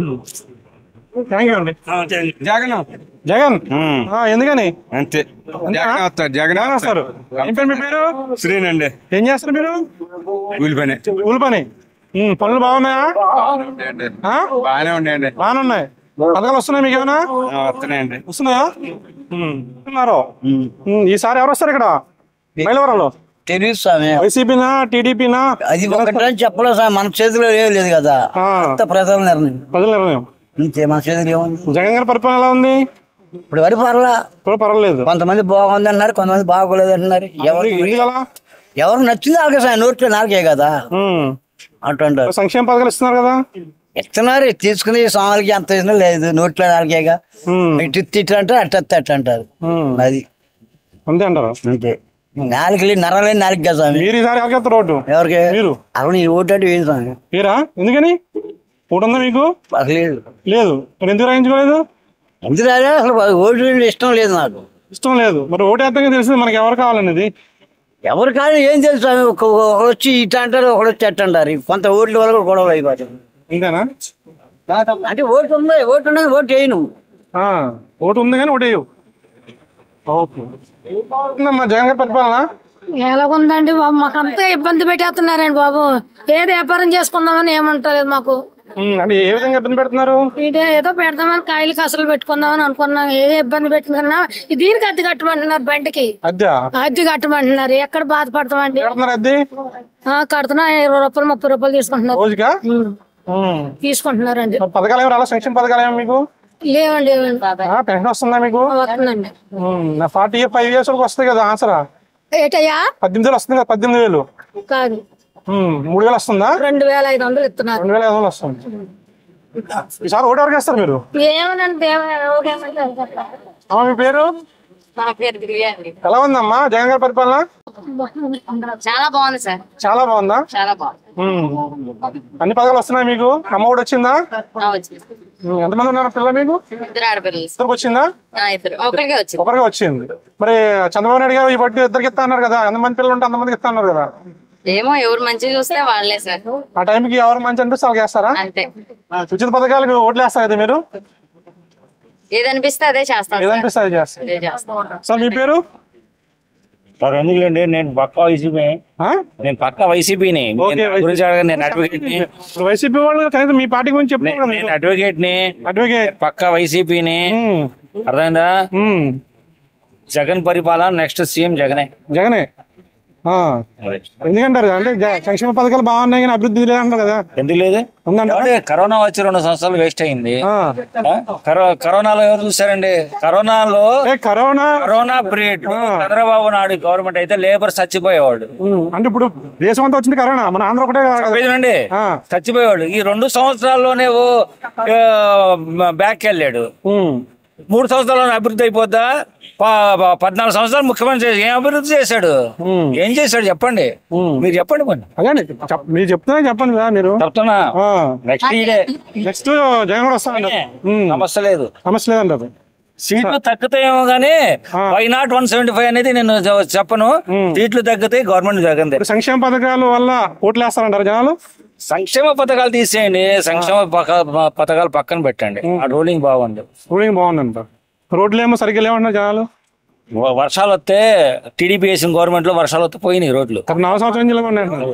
థ్యాంక్ యూ అండి జగన్ జగన్ ఆ, ఎందుకని అంతే జగన్ వస్తారు జగన్ వస్తారు ఏం పేరు మీ పేరు శ్రీనండి ఏం చేస్తారు మీరు కూలి పని ఊలి పని ఉమ్, పనులు బాగున్నాయా ఆ? బాగానే ఉన్నాయండి బాగానే ఉన్నాయి పథకాలు వస్తున్నాయి మీకు ఏమైనా వస్తున్నాయండి వస్తున్నాయా ఉమ్. వస్తున్నారు ఉమ్, ఈసారి ఎవరు వస్తారు ఇక్కడ మైలవరంలో తెలియదు స్వామి వైసీపీనా టీడీపీనా అది ఒకటే చెప్పలేదు స్వామి మన చేతిలో ఏం లేదు కదా అంత ప్రజల నిర్ణయం ప్రజల నిర్ణయం అంతే మన చేతిలో ఏముంది జగన్ గారి పరిపాలన ఎలా ఉంది ఇప్పుడు వరకు పర్లా ఇప్పుడు పర్వాలేదు కొంతమంది బాగుంది అన్నారు కొంతమంది బాగోలేదు అంటున్నారు ఎవరు ఎందుకలా ఎవరు నచ్చింది వాళ్ళకే స్వామి నోట్లో నాలుగే కదా అంటుంటారు సంక్షేమ పథకాలు ఇస్తున్నారు కదా ఇస్తున్నారు తీసుకుని స్వామికి ఎంత ఇచ్చినా లేదు నోట్లో నాలుగేగా ఇటు ఇట్లా అంటారు అట్ట అట్ట అంటారు అది అంతే అంటారు అంతే నాలుగు నరలేని నాలుగు కదా స్వామి మీరు ఈసారి ఎవరికి వేస్తారు ఓటు ఎవరికి మీరు అసలు ఈ ఓటు అంటే ఏంటి స్వామి మీరా ఎందుకని ఓటు ఉందా మీకు లేదు లేదు మరి ఎందుకు రాయించుకోలేదు ఎందుకు రాలే? అసలు ఓటు ఇష్టం లేదు నాకు ఇష్టం లేదు మరి ఓటు వేస్తాక తెలిసింది మనకి ఎవరు కావాలనేది ఎవరు కానీ ఏం తెలుసు స్వామి ఒక- ఒకడు వచ్చి ఇట్లా అంటారు ఒకడు వచ్చి అట్ట అంటారు కొంత ఓట్ల వల్ల కూడా గొడవలు అయిపోతాయి ఇంతేనా అంటే ఓటు ఉంది ఓటు ఉన్నది ఓటు వేయను ఆ, ఓటు ఉంది కానీ ఓటు వేయవు ఓకే ఉందమ్మా జగన్ గారి పరిపాలన ఎలాగుందండి బాబు మాకు అంతా ఇబ్బంది పెట్టేస్తున్నారండి బాబు ఏది వ్యాపారం చేసుకుందామని ఏమంటలేదు మాకు ఉమ్, అంటే ఏ విధంగా ఇబ్బంది పెడుతున్నారు ఇదే ఏదో పెడదామని కాయలు కసలు పెట్టుకుందామని అనుకున్నాం ఏదో ఇబ్బంది పెట్టుకున్నా దీనికి అద్దె కట్టమంటున్నారు బండికి అద్దె అద్దె కట్టమంటున్నారు ఎక్కడ బాధపడతామండి అద్దె ఆ, కడుతున్నా ఇరవై రూపాయలు ముప్పై రూపాయలు తీసుకుంటున్నారు రోజుకా తీసుకుంటున్నారండి పథకాలు ఏమి రాలా సంక్షేమ పథకాలు ఏమి మీకు లేవండి లేవండి ఆ, పెన్షన్ వస్తుందా మీకు వస్తుందండి ఉమ్, నా ఫార్టీ ఇయర్ ఫైవ్ ఇయర్స్ వరకు వస్తాయి కదా ఆన్సరా ఏటయ్యా పద్దెనిమిది వేలు వస్తుంది కదా పద్దెనిమిది వేలు కాదు ఉమ్, మూడు వేలు వస్తుందా రెండు వేల ఐదు వందలు ఇస్తున్నారు రెండు వేల ఐదు వందలు వస్తుంది ఈసారి ఓటు ఎవరికి వేస్తారు మీరు ఏమనంటే ఏమంటారు అమ్మ మీ పేరు నా పేరు దివ్య అండి ఎలా ఉందమ్మా జగన్ గారి పరిపాలన చాలా బాగుంది సార్ చాలా బాగుందా చాలా బాగుంది ఉమ్. అన్ని పథకాలు వస్తున్నాయి మీకు అమ్మ ఒడి వచ్చిందా ఆ, వచ్చింది ఉమ్, ఎంతమంది ఉన్నారు పిల్లలు మీకు ఇద్దరు ఆడపిల్లలు ఇద్దరికి వచ్చిందా ఆ, ఇద్దరు ఒకరికే వచ్చింది ఒకరిగా వచ్చింది మరి చంద్రబాబు నాయుడు గారు ఈ బట్టి ఇద్దరికి ఇస్తా అన్నారు కదా ఎంతమంది పిల్లలు ఉంటే అంతమందికి ఇస్తా అన్నారు కదా ఏమో ఎవరు మంచిగా చూస్తే వాళ్ళే సార్ ఆ టైంకి ఎవరు మంచి అనిపిస్తే వాళ్ళకి వేస్తారా అంతే ఉచిత పథకాలకు ఓట్లు వేస్తారు కదా మీరు ఏదనిపిస్తే అదే చేస్తాం ఏదనిపిస్తే అది చేస్తారు అదే చేస్తాం సార్ మీ పేరు సార్ ఎందుకులేండి నేను పక్కా వైసీపీ నేను పక్కా వైసీపీని ఓకే, గురించి అడగను నేను అడ్వకేట్ ని ఇప్పుడు వైసీపీ వాళ్ళు కనీసం మీ పార్టీ గురించి చెప్తారు కదా నేను అడ్వకేట్ ని అడ్వకేట్ పక్కా వైసీపీని అర్థమైందా జగన్ పరిపాలన నెక్స్ట్ సీఎం జగనే జగనే ఆ. ఎందుకంటారు అంటే జ- సంక్షేమ పథకాలు బాగున్నాయి కానీ అభివృద్ధి లేదంటారు కదా ఎందుకు లేదు ఏమండి, కరోనా వచ్చి రెండు సంవత్సరాలు వేస్ట్ అయింది ఆ? కరో- కరోనాలో ఎవరు చూసారండి కరోనాలో corona corona period Chandrababu Naidu government అయితే లేబర్ చచ్చిపోయేవాడు ఉమ్, అంటే ఇప్పుడు దేశం అంతా వచ్చింది కరోనా మన ఆంధ్ర ఒకటే కాదు కదా. చెప్పేదండి చచ్చిపోయేవాడు ఈ రెండు సంవత్సరాల్లోనే ఓ బ్యాక్ వెళ్ళాడు మూడు సంవత్సరాలు అభివృద్ధి అయిపోద్దా ప- ప- పద్నాలుగు సంవత్సరాలు ముఖ్యమంత్రి చేసి ఏం అభివృద్ధి చేశాడు ఏం చేశాడు చెప్పండి మీరు చెప్పండి కొన్ని అదే చెప్- మీరు చెప్తున్నా చెప్పండి కదా మీరు చెప్తున్నా నెక్స్ట్ ఇయరే నెక్స్ట్ జగన్ కూడా వస్తానండి సమస్య లేదు సమస్య లేదంటారు సీట్లు తగ్గుతాయేమో గానీ why not one seventy five అనేది నేను చె- చెప్పను సీట్లు తగ్గుతాయి గవర్నమెంట్ జగన్ సంక్షేమ పథకాల వల్ల ఓట్లు వేస్తారంటారు జనాలు సంక్షేమ పథకాలు తీసేయండి సంక్షేమ పథక- పథకాలు పక్కన పెట్టండి ఆ రూలింగ్ బాగుంది రూలింగ్ బాగుందంట రోడ్లు ఏమో సరిగ్గా లేవంటారు జనాలు వ- వర్షాలు వస్తే టీడీపీ వేసిన గవర్నమెంట్ లో వర్షాలు వస్తే పోయినాయి రోడ్లు గత నాలుగు సంవత్సరం జిల్లా ఉన్నాయి అంటున్నారు.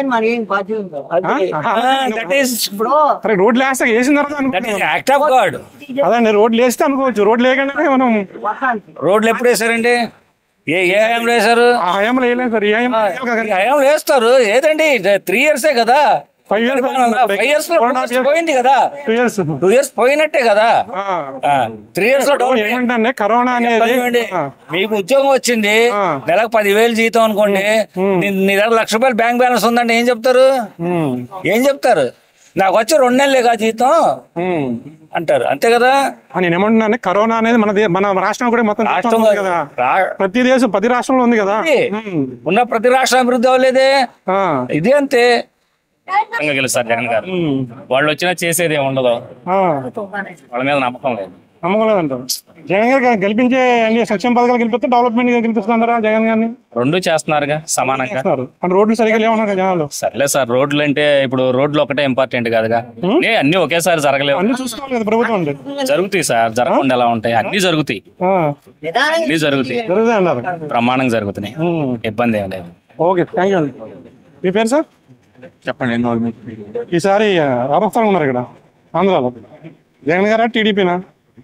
దట్ ఈస్ అరే రోడ్లు వేస్తే వేసిన తర్వాత అనుకుంటున్నాం. యాక్ట్ ఆఫ్ గాడ్ అదండి రోడ్లు వేస్తే అనుకోవచ్చు రోడ్లు లేకుండా మనం రోడ్లు ఎప్పుడు వేసారండి ఏ ఏ హయాంలో వేశారు ఆ హయాంలో వేయలేదు సార్ ఈ హయాంలో ఈ హయాంలో వేస్తారు ఏదండి త్రీ ఇయర్సే కదా ఫైవ్ ఇయర్స్ ఫైవ్ ఇయర్స్ లో two years పోయింది కదా టూ ఇయర్స్ టూ ఇయర్స్ పోయినట్టే కదా త్రీ ఇయర్స్ లో డౌన్ ఏమంటే కరోనా అనేది చదివండి. మీకు ఉద్యోగం వచ్చింది నెలకు పదివేలు జీతం అనుకోండి నీ- నీ దగ్గర లక్ష రూపాయలు బ్యాంక్ బ్యాలెన్స్ ఉందంటే ఏం చెప్తారు ఏం చెప్తారు నాకు వచ్చి రెండు నెలలేగా జీతం అంటారు అంతే కదా నేను ఏమంటున్నాను కరోనా అనేది మన దే- మన రాష్ట్రం కూడా మొత్తం రాష్ట్రం రాష్ట్రంలో ఉంది కదా ప్రతి దేశం ప్రతి రాష్ట్రంలో ఉంది కదా ఉన్న ప్రతి రాష్ట్రం అభివృద్ధి అవ్వలేదే ఇది అంతే గెలుస్తారు జగన్ గారు వాళ్ళు వచ్చినా చేసేది ఏమి ఉండదు ఆ, వాళ్ళ మీద నమ్మకం లేదు నమ్మకం లేదంటారు జగన్ గారు గెలిపించే అన్ని సంక్షేమ పథకాలు గెలిపిస్తే డెవలప్మెంట్ గెలిపిస్తున్నారా జగన్ గారిని రెండు చేస్తున్నారుగా సమానంగా చేస్తున్నారు అంటే రోడ్లు సరిగ్గా లేవన్నారు కదా జనాలు సర్లే సార్ రోడ్లు అంటే ఇప్పుడు రోడ్లు ఒకటే ఇంపార్టెంట్ కాదుగా నే అన్ని ఒకేసారి జరగలేవు అన్ని చూసుకోవాలి కదా ప్రభుత్వం అంటే జరుగుతాయి సార్ జరగకుండా ఎలా ఉంటాయి అన్ని జరుగుతాయి ఆ, అన్ని జరుగుతాయి జరుగుతాయి అన్నారు ప్రమాణంగా జరుగుతున్నాయి ఇబ్బంది ఏం లేదు ఓకే థ్యాంక్ యూ అండి మీ పేరు సార్ చెప్పండి ఈసారి రామస్థానం ఉన్నారు ఇక్కడ ఆంధ్రాలో జగన్ గారా టీడీపీనా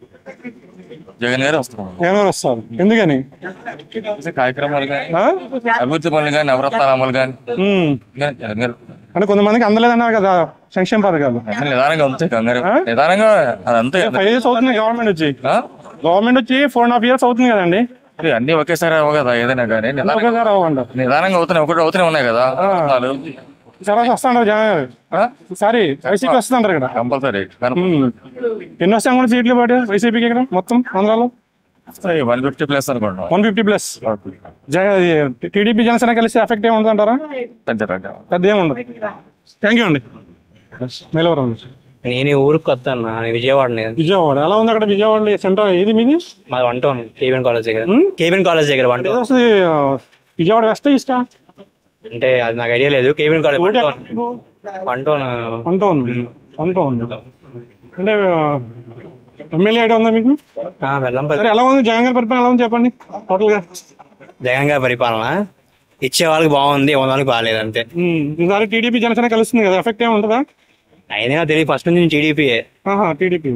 జగన్ గారు వస్తున్నాం జగన్ గారు వస్తారు ఎందుకని కార్యక్రమాలు కానీ ఆ? అభివృద్ధి పనులు కానీ నవరత్నాల అమలు కానీ ఉమ్. జగన్ గారు అంటే కొంతమందికి అందలేదన్నారు కదా సంక్షేమ పథకాలు నిదానంగా ఉంది కంగారు నిదానంగా అదంతే ఫైవ్ ఇయర్స్ అవుతుంది గవర్నమెంట్ వచ్చి గవర్నమెంట్ వచ్చి ఫోర్ అండ్ హాఫ్ ఇయర్స్ అవుతుంది కదండి అన్ని ఒకేసారి అవ్వ కదా ఏదైనా కానీ నిదానంగా ఒకేసారి అవ్వండి నిదానంగా అవుతున్నాయి ఒకటి అవుతూనే ఉన్నాయి కదా నవరత్నాలు. ఈసారి వస్తాంటారు జగన్ గారు ఈసారి వైసీపీ వస్తుంటారు ఇక్కడ కంపల్సరీ ఉమ్. ఎన్ని వస్తాయి కూడా సీట్లు పాటు వైసీపీకి ఇక్కడ మొత్తం ఆంధ్రాలో వన్ ఫిఫ్టీ ప్లస్ అనుకోండి one fifty plus TDP Janasena కలిసి ఎఫెక్ట్ ఏముంటుంది అంటారా పెద్ద ఏముండదు థ్యాంక్ యూ అండి మేలవరం నుంచి. నేను ఈ ఊరికి కొత్త అన్న నేను విజయవాడ నేను విజయవాడ ఎలా ఉంది అక్కడ విజయవాడ సెంటర్ ఏది మీది మాది వన్ టౌన్ కేవీఎన్ కాలేజ్ దగ్గర కేవీఎన్ కాలేజ్ దగ్గర వన్ ఏదో టౌన్ వస్తుంది ఆ, విజయవాడ వెస్ట్ ఈస్టా అంటే అది నాకు ఐడియా లేదు KVN college one town one town అంటూ ఉంది అంటూ ఉంది అంటే ఎమ్మెల్యే ఐడియా ఉందా మీకు వెల్లంపల్లి సరే ఎలా ఉంది జగన్ గారి పరిపాలన ఎలా ఉంది చెప్పండి టోటల్ గా జగన్ గారి పరిపాలన ఇచ్చే వాళ్ళకి బాగుంది ఇవ్వని వాళ్ళకి బాగాలేదు అంతే ఉమ్, ఈసారి టీడీపీ జనసేన కలుస్తుంది కదా ఎఫెక్ట్ ఏమి ఉంటుందా అయినా తెలియదు ఫస్ట్ నుంచి టీడీపీయే ఆహా టీడీపీ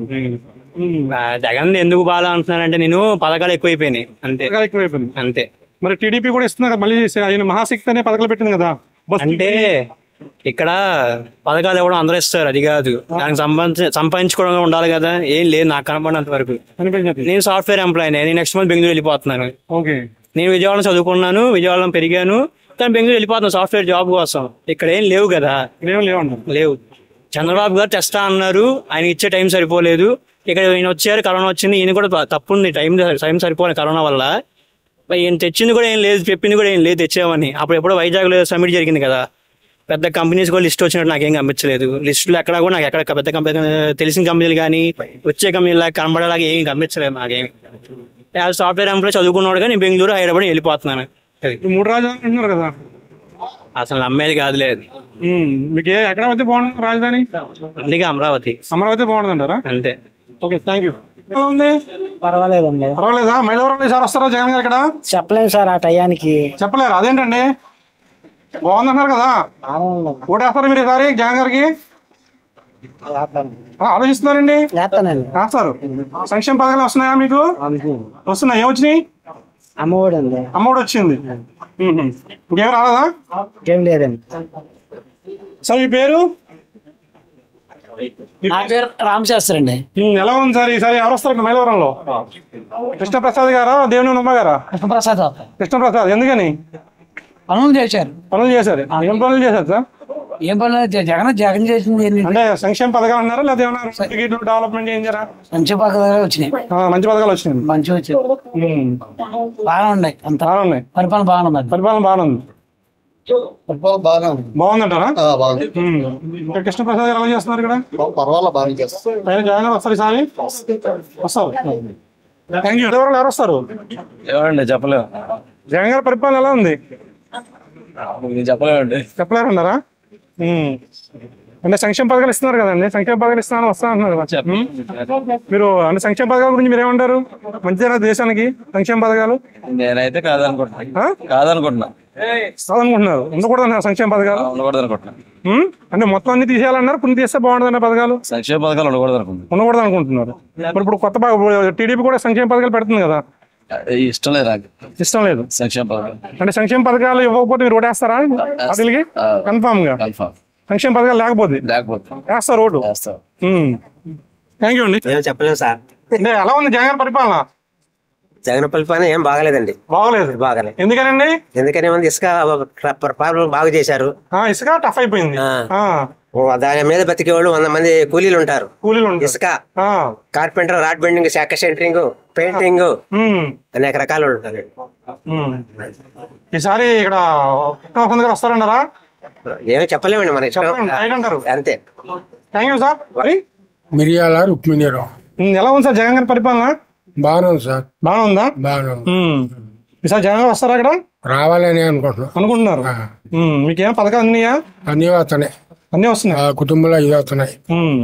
జగన్ ఎందుకు బాగా అంటున్నానంటే నేను పథకాలు ఎక్కువైపోయినాయి అంతే ఎక్కువైపోయింది అంతే మరి టీడీపీ కూడా ఇస్తుంది కదా మళ్ళీ ఆయన మహాశక్తి అనే పథకాలు పెట్టింది కదా బస్ అంటే ఇక్కడ పథకాలు ఇవ్వడం అందరూ ఇస్తారు అది కాదు దానికి సంబంధించి సంపాదించుకోవడం ఉండాలి కదా ఏం లేదు నాకు కనపడినంత వరకు అనిపించదు నేను సాఫ్ట్వేర్ ఎంప్లాయీ నేను నెక్స్ట్ మంత్ బెంగళూరు వెళ్ళిపోతున్నాను ఓకే నేను విజయవాడలో చదువుకున్నాను విజయవాడలో పెరిగాను కానీ బెంగళూరు వెళ్ళిపోతున్నాను సాఫ్ట్వేర్ జాబ్ కోసం ఇక్కడ ఏం లేవు కదా లేవు లేవు లేవు చంద్రబాబు గారు తెస్తా అన్నారు ఆయన ఇచ్చే టైం సరిపోలేదు ఇక్కడ ఈయన వచ్చారు కరోనా వచ్చింది ఈయన కూడా త- తప్పుంది టైం టైం సరిపోలేదు కరోనా వల్ల మరి ఈయన తెచ్చింది కూడా ఏం లేదు చెప్పింది కూడా ఏం లేదు తెచ్చామని అప్పుడు ఎప్పుడో వైజాగ్లో సమ్మిట్ జరిగింది కదా పెద్ద కంపెనీస్ కూడా లిస్ట్ వచ్చినట్టు నాకేం కనిపించలేదు లిస్టులో ఎక్కడ కూడా నాకు ఎక్కడ పెద్ద కంపెనీ తెలిసిన కంపెనీలు కానీ వచ్చే కంపెనీలా కనబడేలాగా ఏం కనిపించలేదు నాకేం యాజ్ సాఫ్ట్వేర్ ఎంప్లాయ్ చదువుకున్నాడు కానీ బెంగళూరు హైదరాబాద్ వెళ్ళిపోతున్నాను అది. ఈ మూడు రాజధానులు అంటున్నారు కదా అసలు నమ్మేది కాదు లేదు ఉమ్, మీకు ఏ- ఎక్కడ అయితే బాగుంటుంది రాజధాని అందుకే అమరావతి అమరావతి బాగుంటుంది అంటారా అంతే ఓకే థ్యాంక్ యూ ఎలా ఉంది పర్వాలేదండి పర్వాలేదా మైలవరం సార్ వస్తారా జగన్ గారు ఇక్కడ చెప్పలేము సార్ ఆ టయానికి చెప్పలేరు అదేంటండి బాగుందన్నారు కదా ఓటేస్తారా మీరు ఈసారి జగన్ గారికి ఆ, ఆలోచిస్తున్నారండి చేస్తానండి వేస్తారు సంక్షేమ పథకాలు వస్తున్నాయా మీకు వస్తున్నాయి ఏమొచ్చినాయి అమ్మఒడి ఉంది అమ్మఒడి వచ్చింది ఉహుం. ఇంకేం రాలేదా ఏం లేదండి సార్ మీ పేరు నా పేరు రామశాస్త్రి అండి ఉమ్, ఎలా ఉంది సార్ ఈసారి ఎవరు వస్తారు ఇక్కడ మైలవరంలో కృష్ణప్రసాద్ గారా దేవుని ఉమ్మ గారా కృష్ణప్రసాద్ కృష్ణప్రసాద్ ఎందుకని పనులు చేశారు పనులు చేశారు ఏం పనులు చేశారు సార్ ఏం పనులు జ- జగన్ జగన్ చేసింది ఏంటి? అంటే సంక్షేమ పథకాలు అన్నారా లేదా ఏమన్నా టికెట్లు డెవలప్మెంట్ చేయించారా మంచి పథకాలు వచ్చినాయి ఆ, మంచి పథకాలు వచ్చినాయి మంచి వచ్చాయి బాగానే ఉన్నాయి అంత బాగానే ఉన్నాయి పరిపాలన బాగానే ఉంది పరిపాలన బాగానే ఉంది బాగుందంటారా ఉమ్. ఇంకా కృష్ణప్రసాద్ గారు ఎలా చేస్తున్నారు ఇక్కడ పర్వాలేదు బాగా చేస్తారు పైన జగన్ గారు వస్తారు ఈసారి వస్తారు థ్యాంక్ యూ ఎవరు ఎవరు వస్తారు ఏమండి చెప్పలేము జగన్ గారి పరిపాలన ఎలా ఉంది ఇది చెప్పలేమండి చెప్పలేరన్నారా ఉమ్. అంటే సంక్షేమ పథకాలు ఇస్తున్నారు కదండి సంక్షేమ పథకాలు ఇస్తున్నాను వస్తా అంటున్నారు కదా. ఉమ్. మీరు అంటే సంక్షేమ పథకాల గురించి మీరు ఏమంటారు మంచిదేనా దేశానికి సంక్షేమ పథకాలు నేనైతే కాదనుకుంటున్నా కాదనుకుంటున్నా కాదనుకుంటున్నారు ఉండకూడదు అన్నారు సంక్షేమ పథకాలు ఉండకూడదు అనుకుంటున్నా ఉమ్? అంటే మొత్తం అన్ని తీసేయాలన్నారు కొన్ని తీస్తే బాగుంటుంది పథకాలు సంక్షేమ పథకాలు ఉండకూడదు అనుకుంటున్నా ఉండకూడదు అనుకుంటున్నారు మరి ఇప్పుడు కొత్త టీడీపీ కూడా సంక్షేమ పథకాలు పెడుతుంది కదా అది ఇష్టం లేదు నాకు ఇష్టం లేదు సంక్షేమ పథకాలు అంటే సంక్షేమ పథకాలు ఇవ్వకపోతే మీరు ఓటేస్తారా వాటికి కన్ఫామ్ గా కన్ఫామ్ సంక్షేమ పథకాలు లేకపోతే లేకపోతే వేస్తారు ఓటు థ్యాంక్ యూ అండి చెప్పలేము సార్ అంటే ఎలా ఉంది జగన్ పరిపాలన జగన్ పరిపాలన ఏం బాగలేదండి బాగలేదు బాగలేదు ఎందుకనండి ఎందుకని ఏముంది ఇసుక ప్రాబ్లం బాగా చేశారు ఆ, ఇసుక టఫ్ అయిపోయింది ఆ, ఓ, దాని మీద బతికే వాళ్ళు వంద మంది కూలీలు ఉంటారు కూలీలు ఉంటారు. ఇసుక ఆ, కార్పెంటర్ రాడ్ బెండింగ్ శాఖ సెంటరింగ్ పెయింటింగ్ ఉమ్, అనేక రకాలు ఉంటారు ఉమ్. ఈసారి ఇక్కడ వసంత్ గారు వస్తారన్నారా ఏమీ చెప్పలేమండి మన ఇష్టం. చెప్పలేము, రైట్ అంటారు. అంతే థ్యాంక్ యూ సార్ మరి మిరియాల రుక్మిణీరావు ఉమ్, ఎలా ఉంది సార్ జగన్ గారి పరిపాలన బాగానే ఉంది సార్ బాగానే ఉందా బాగానే ఉంది ఉమ్. ఈసారి జగన్ గారు వస్తారా ఇక్కడ రావాలని అనుకుంటున్నాం అనుకుంటున్నారు ఉమ్, మీకేం పథకాలు అందినాయా అన్నీ వస్తున్నాయి అన్నీ వస్తున్నాయి ఆ కుటుంబంలో ఇది వస్తున్నాయి ఉమ్.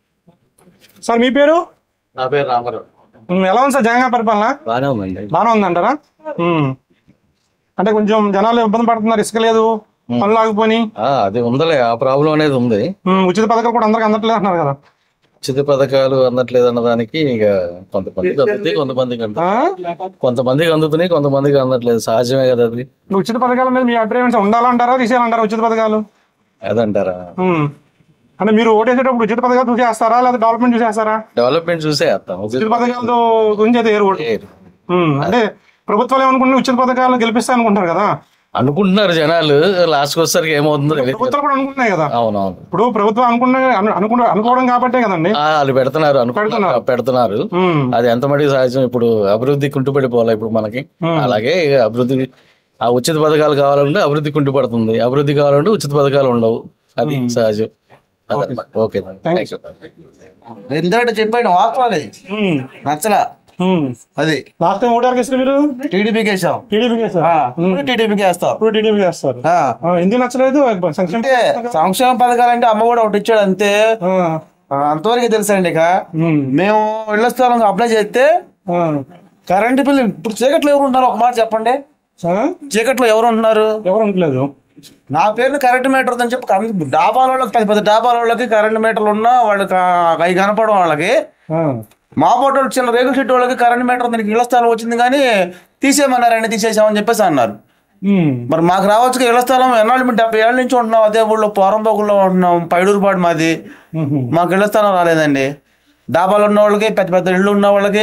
సార్ మీ పేరు నా పేరు రామారావు ఉమ్, ఎలా ఉంది సార్ జగన్ గారి పరిపాలన బాగానే ఉందండి బాగానే ఉందంటారా ఉమ్. అంటే కొంచెం జనాలు ఇబ్బంది పడుతున్నారు ఇసుక లేదు పనులు ఆగిపోయి ఆ, అది ఉందలే ఆ ప్రాబ్లం అనేది ఉంది ఉమ్, ఉచిత పథకాలు కూడా అందరికి అందట్లేదు అంటున్నారు కదా ఉచిత పథకాలు అందట్లేదు అన్నదానికి ఇక కొంతమందికి అందుతాయి కొంతమందికి అందదు కొంతమందికి అందుతున్నాయి కొంతమందికి అందట్లేదు సహజమే కదా అది ఇప్పుడు ఉచిత పథకాల మీద మీ అభిప్రాయం ఏంటి? ఉండాలంటారా తీసేయాలంటారా ఉచిత పథకాలు అదంటారా ఉమ్. అంటే మీరు ఓటేసేటప్పుడు ఉచిత పథకాలు చూసేస్తారా లేదా డెవలప్మెంట్ చూసేస్తారా డెవలప్మెంట్ చూసే వేస్తాం ఉచిత పథకాలతో గురించి అయితే ఏరు ఓటు. ఉమ్, అంటే ప్రభుత్వాలు ఏమనుకుంటున్నారు ఉచిత పథకాలను గెలిపిస్తాయి అనుకుంటారు కదా అనుకుంటున్నారు జనాలు లాస్ట్కి వచ్చేసరికి ఏమవుతుందో తెలియదు ప్రభుత్వాలు కూడా అనుకుంటున్నాయి కదా అవునవును ఇప్పుడు ప్రభుత్వం అనుకున్న అను- అనుకున్న అనుకోవడం కాబట్టే కదండి ఆ, వాళ్ళు పెడుతున్నారు అనుకుంటున్నారు పెడుతున్నారు అది ఎంత మటుకు సహజం ఇప్పుడు అభివృద్ధి కుంటుపడిపోవాలి ఇప్పుడు మనకి అలాగే ఇక అభివృద్ధి ఆ ఉచిత పథకాలు కావాలంటే అభివృద్ధి కుంటుపడుతుంది అభివృద్ధి కావాలంటే ఉచిత పథకాలు ఉండవు అది సహజం అదన్నమాట. ఓకే థ్యాంక్ యూ ఎందుకంటే చెప్పాడు వాస్తవాలే నచ్చలా అది లాస్ట్ టైం ఓటారు వేసారు మీరు టీడీపీకి వేసాం టీడీపీకి వేస్తారు టీడీపీకి వేస్తాం ఇప్పుడు టీడీపీకి వేస్తారు ఆ, ఎందుకు నచ్చలేదు సంక్షేమ అంటే సంక్షేమ పథకాలు అంటే అమ్మ కూడా ఒకటి ఇచ్చాడు అంతే ఆ, అంతవరకు తెలుసండి ఇక మేము ఇళ్ల స్థలం అప్లై చేస్తే కరెంట్ బిల్ ఇప్పుడు చీకట్లో ఎవరు ఉన్నారు ఒక మాట చెప్పండి చీకట్లో ఎవరు ఉంటున్నారు ఎవరు ఉండలేదు నా పేరుని కరెంట్ మీటర్ అని చెప్పి కరెంట్ డాబాల వాళ్ళకి పెద్ద పెద్ద డాబాల వాళ్ళకి కరెంట్ మీటర్లు ఉన్నా వాళ్ళకి అవి కనపడడం వాళ్ళకి మా పోటీ చిన్న రేగుల షెట్ వాళ్ళకి కరెంట్ మీటర్ దీనికి ఇళ్ల స్థలం వచ్చింది కానీ తీసేయమన్నారండి తీసేసామని చెప్పేసి అన్నారు మరి మాకు రావచ్చు ఇళ్ల స్థలం ఎన్నాళ్ళు మేము డెబ్బై ఏళ్ళ నుంచి ఉంటున్నాం అదే ఊళ్ళో పోరంబోగుల్లో ఉంటున్నాం పైడూరుపాడు మాది మాకు ఇళ్ల స్థలం రాలేదండి డాబాలు ఉన్న వాళ్ళకి పెద్ద పెద్ద ఇళ్ళు ఉన్న వాళ్ళకి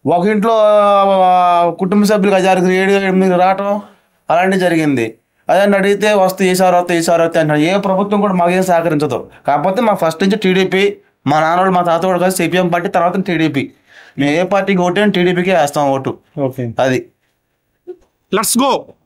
ఒక ఇంట్లో ఆ, కుటుంబ సభ్యులకు ఐదారు ఏడు ఎనిమిది రావటం అలాంటివి జరిగింది అదే నన్ను అడిగితే వస్తే ఈసారి వస్తే ఈసారి వస్తే అంటున్నారు ఏ ప్రభుత్వం కూడా మాకేం సహకరించదు కాకపోతే మా ఫస్ట్ నుంచి టీడీపీ మా నాన్నోడు మా తాత కూడా కలిసి సిపిఎం పార్టీ తర్వాత టీడీపీ మేము ఏ పార్టీకి ఓటు టీడీపీకే వేస్తాం ఓటు ఓకే అది లెట్స్ గో